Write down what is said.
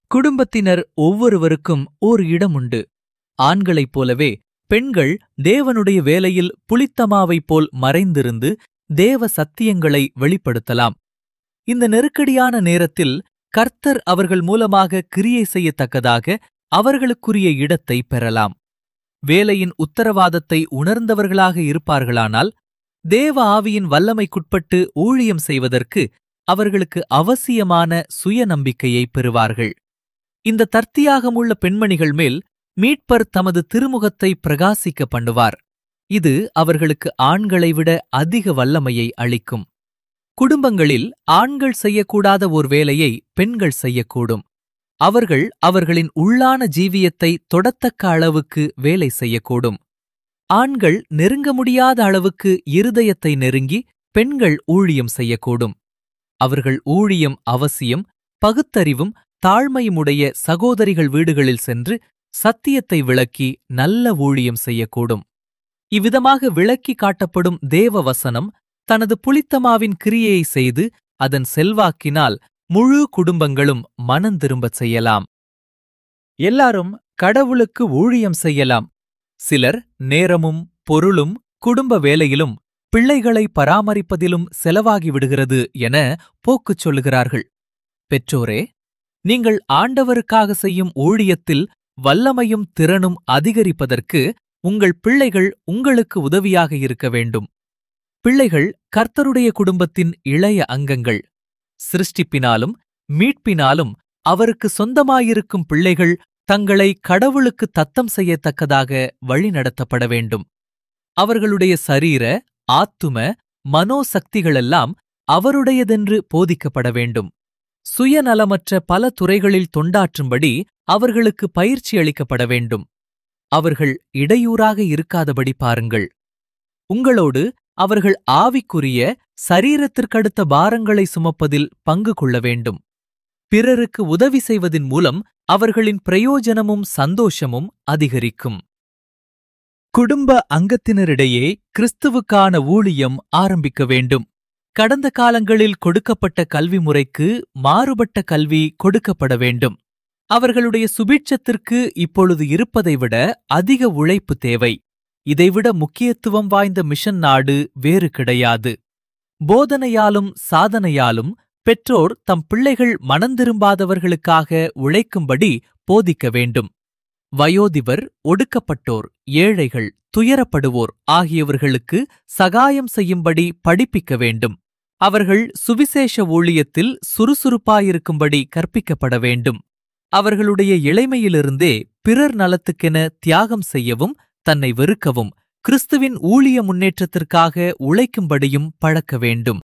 குடும்பத்தினர் ஒவ்வொருவருக்கும் ஓர் இடம் உண்டு ஆண்களைப் போலவே பெண்கள் தேவனுடைய வேலையில் புளித்தமாவைப் போல் மறைந்திருந்து தேவ சத்தியங்களை வெளிப்படுத்தலாம் இந்த நெருக்கடியான நேரத்தில் கர்த்தர் அவர்கள் மூலமாக கிரியை செய்யத்தக்கதாக அவர்களுக்குரிய இடத்தை பெறலாம் வேலையின் உத்தரவாதத்தை உணர்ந்தவர்களாக இருப்பார்களானால் தேவ ஆவியின் வல்லமைக்குட்பட்டு ஊழியம் செய்வதற்கு அவர்களுக்கு அவசியமான சுயநம்பிக்கையை பெறுவார்கள் இந்த தர்த்தியாகமுள்ள பெண்மணிகள் மேல் மீட்பர் தமது திருமுகத்தை பிரகாசிக்க பண்ணுவார் இது அவர்களுக்கு ஆண்களை விட அதிக வல்லமையை அளிக்கும் குடும்பங்களில் ஆண்கள் செய்யக்கூடாத ஓர் வேலையை பெண்கள் செய்யக்கூடும் அவர்கள் அவர்களின் உள்ளான ஜீவியத்தை தொடத்தக்க அளவுக்கு வேலை செய்யக்கூடும் ஆண்கள் நெருங்க முடியாத அளவுக்கு இருதயத்தை நெருங்கி பெண்கள் ஊழியம் செய்யக்கூடும் அவர்கள் ஊழியம் அவசியம் பகுத்தறிவும் தாழ்மையுமுடைய சகோதரிகள் வீடுகளில் சென்று சத்தியத்தை விளக்கி நல்ல ஊழியம் செய்யக்கூடும் இவ்விதமாக விளக்கி காட்டப்படும் தேவ வசனம் தனது புளித்தமாவின் கிரியையை செய்து அதன் செல்வாக்கினால் முழு குடும்பங்களும் மனந்திரும்பச் செய்யலாம் எல்லாரும் கடவுளுக்கு ஊழியம் செய்யலாம் சிலர் நேரமும் பொருளும் குடும்ப வேலையிலும் பிள்ளைகளை பராமரிப்பதிலும் செலவாகி விடுகிறது என போக்குச் சொல்லுகிறார்கள் பெற்றோரே நீங்கள் ஆண்டவருக்காக செய்யும் ஊழியத்தில் வல்லமையும் திறனும் அதிகரிப்பதற்கு உங்கள் பிள்ளைகள் உங்களுக்கு உதவியாக இருக்க வேண்டும் பிள்ளைகள் கர்த்தருடைய குடும்பத்தின் இளைய அங்கங்கள் சிருஷ்டிப்பினாலும் மீட்பினாலும் அவருக்கு சொந்தமாயிருக்கும் பிள்ளைகள் தங்களை கடவுளுக்கு தத்தம் செய்யத்தக்கதாக வழிநடத்தப்பட வேண்டும் அவர்களுடைய சரீர ஆத்தும மனோசக்திகளெல்லாம் அவருடையதென்று போதிக்கப்பட வேண்டும் சுயநலமற்ற பல துறைகளில் தொண்டாற்றும்படி அவர்களுக்கு பயிற்சி அளிக்கப்பட வேண்டும் அவர்கள் இடையூறாக இருக்காதபடி பாருங்கள் உங்களோடு அவர்கள் ஆவிக்குரிய சரீரத்திற்கடுத்த பாரங்களை சுமப்பதில் பங்கு கொள்ள வேண்டும் பிறருக்கு உதவி செய்வதின் மூலம் அவர்களின் பிரயோஜனமும் சந்தோஷமும் அதிகரிக்கும் குடும்ப அங்கத்தினரிடையே கிறிஸ்துவுக்கான ஊழியம் ஆரம்பிக்க வேண்டும் கடந்த காலங்களில் கொடுக்கப்பட்ட கல்வி முறைக்கு மாறுபட்ட கல்வி கொடுக்கப்பட வேண்டும் அவர்களுடைய சுபிட்சத்திற்கு இப்பொழுது இருப்பதை விட அதிக உழைப்பு தேவை இதைவிட முக்கியத்துவம் வாய்ந்த மிஷன் நாடு வேறு கிடையாது போதனையாலும் சாதனையாலும் பெற்றோர் தம் பிள்ளைகள் மனந்திரும்பாதவர்களுக்காக உழைக்கும்படி போதிக்க வேண்டும் வயோதிபர் ஒடுக்கப்பட்டோர் ஏழைகள் துயரப்படுவோர் ஆகியவர்களுக்கு சகாயம் செய்யும்படி படிப்பிக்க வேண்டும் அவர்கள் சுவிசேஷ ஊழியத்தில் சுறுசுறுப்பாயிருக்கும்படி கற்பிக்கப்பட வேண்டும் அவர்களுடைய இளமையிலிருந்தே பிறர் நலத்துக்கென தியாகம் செய்யவும் தன்னை வெறுக்கவும் கிறிஸ்துவின் ஊழிய முன்னேற்றத்திற்காக உழைக்கும்படியும் பழக்க வேண்டும்